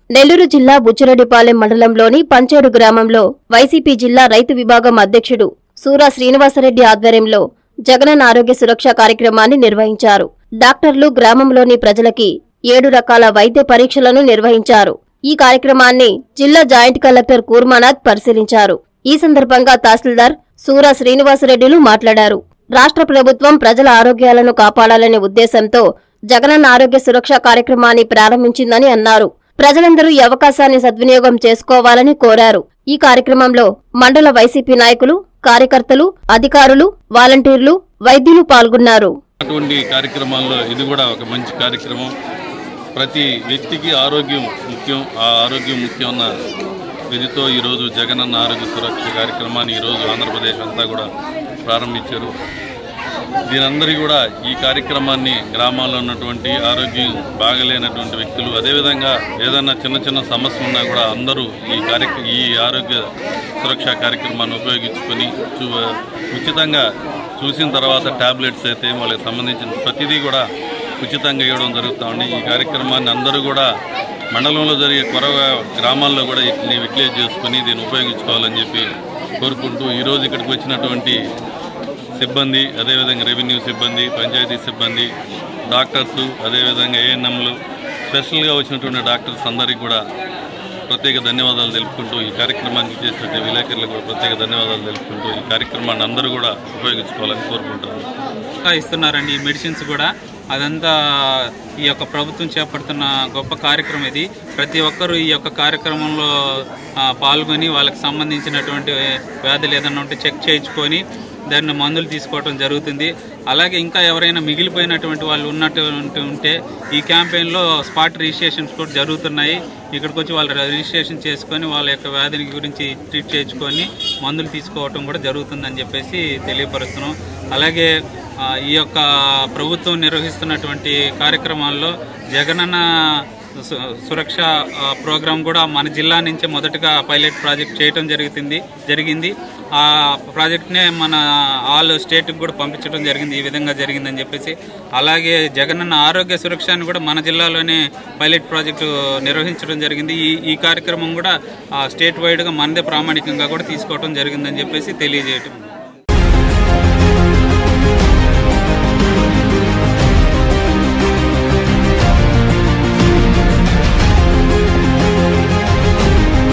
నెల్లూరు జిల్లా బుచ్చిరెడ్డిపాలెం మండలంలోని పంచేడు గ్రామంలో వైసీపీ జిల్లా రైతు విభాగం అధ్యక్షుడు సూరా శ్రీనివాసరెడ్డి ఆధ్వర్యంలో జగనన్న ఆరోగ్య సురక్ష కార్యక్రమాన్ని నిర్వహించారు డాక్టర్లు గ్రామంలోని ప్రజలకి ఏడు రకాల వైద్య పరీక్షలను నిర్వహించారు ఈ కార్యక్రమాన్ని జిల్లా జాయింట్ కలెక్టర్ కూర్మానాథ్ పరిశీలించారు ఈ సందర్భంగా తహసీల్దార్ సూరా శ్రీనివాసరెడ్డిలు మాట్లాడారు రాష్ట్ర ప్రభుత్వం ప్రజల ఆరోగ్యాలను కాపాడాలనే ఉద్దేశంతో జగనన్న ఆరోగ్య సురక్ష కార్యక్రమాన్ని ప్రారంభించిందని అన్నారు ప్రజలందరూ ఈ అవకాశాన్ని సద్వినియోగం చేసుకోవాలని కోరారు ఈ కార్యక్రమంలో మండల వైసీపీ నాయకులు కార్యకర్తలు అధికారులు వాలంటీర్లు వైద్యులు పాల్గొన్నారు అటువంటి కార్యక్రమాల్లో ఇది కూడా ఒక మంచి కార్యక్రమం ప్రతి వ్యక్తికి ఆరోగ్యం ముఖ్యం ఆ ఆరోగ్యం ముఖ్యం అన్న విధితో ఈరోజు జగనన్న ఆరోగ్య సురక్ష కార్యక్రమాన్ని ఈరోజు ఆంధ్రప్రదేశ్ అంతా కూడా ప్రారంభించారు దీనందరి కూడా ఈ కార్యక్రమాన్ని గ్రామాల్లో ఉన్నటువంటి ఆరోగ్యం బాగలేనటువంటి వ్యక్తులు అదేవిధంగా ఏదైనా చిన్న చిన్న సమస్య ఉన్నా కూడా అందరూ ఈ కార్యక్ర ఈ ఆరోగ్య సురక్ష కార్యక్రమాన్ని ఉపయోగించుకొని చూ ఉచితంగా చూసిన తర్వాత ట్యాబ్లెట్స్ అయితే వాళ్ళకి సంబంధించిన ప్రతిదీ కూడా ఉచితంగా ఇవ్వడం జరుగుతూ ఉంది ఈ కార్యక్రమాన్ని అందరూ కూడా మండలంలో జరిగే కొరవ గ్రామాల్లో కూడా వీటిని విక్లేజ్ చేసుకొని దీన్ని ఉపయోగించుకోవాలని చెప్పి కోరుకుంటూ ఈరోజు ఇక్కడికి వచ్చినటువంటి సిబ్బంది అదేవిధంగా రెవెన్యూ సిబ్బంది పంచాయతీ సిబ్బంది డాక్టర్స్ అదేవిధంగా ఏఎన్ఎంలు స్పెషల్గా వచ్చినటువంటి డాక్టర్స్ అందరికీ కూడా ప్రత్యేక ధన్యవాదాలు తెలుపుకుంటూ ఈ కార్యక్రమానికి చేసినటువంటి విలేకరులకు కూడా ప్రత్యేక ధన్యవాదాలు తెలుపుకుంటూ ఈ కార్యక్రమాన్ని అందరూ కూడా ఉపయోగించుకోవాలని కోరుకుంటాను ఇంకా ఇస్తున్నారండి ఈ మెడిసిన్స్ కూడా అదంతా ఈ యొక్క ప్రభుత్వం చేపడుతున్న గొప్ప కార్యక్రమం ఇది ప్రతి ఒక్కరూ ఈ యొక్క కార్యక్రమంలో ఆ, పాల్గొని వాళ్ళకి సంబంధించినటువంటి వ్యాధులు ఏదైనా ఉంటే చెక్ చేయించుకొని దాన్ని మందులు తీసుకోవడం జరుగుతుంది అలాగే ఇంకా ఎవరైనా మిగిలిపోయినటువంటి వాళ్ళు ఉన్నటువంటి ఉంటే ఈ క్యాంపెయిన్లో స్పాట్ రిజిస్ట్రేషన్స్ కూడా జరుగుతున్నాయి ఇక్కడికి వచ్చి వాళ్ళు రిజిస్ట్రేషన్ చేసుకొని వాళ్ళ యొక్క వ్యాధిని గురించి ట్రీట్ చేయించుకొని మందులు తీసుకోవటం కూడా జరుగుతుందని చెప్పేసి తెలియపరుస్తున్నాం అలాగే ఆ, ఈ యొక్క ప్రభుత్వం నిర్వహిస్తున్నటువంటి కార్యక్రమాల్లో జగనన్న సు- సురక్ష ఆ, ప్రోగ్రాం కూడా మన జిల్లా నుంచే మొదటగా పైలట్ ప్రాజెక్ట్ చేయడం జరుగుతుంది జరిగింది ఆ ప్రాజెక్ట్నే మన ఆల్ స్టేట్కి కూడా పంపించడం జరిగింది ఈ విధంగా జరిగిందని చెప్పేసి అలాగే జగనన్న ఆరోగ్య సురక్షని కూడా మన జిల్లాలోనే పైలట్ ప్రాజెక్టు నిర్వహించడం జరిగింది ఈ ఈ కార్యక్రమం కూడా ఆ, స్టేట్ వైడ్గా మనదే ప్రామాణికంగా కూడా తీసుకోవడం జరిగిందని చెప్పేసి తెలియజేయటం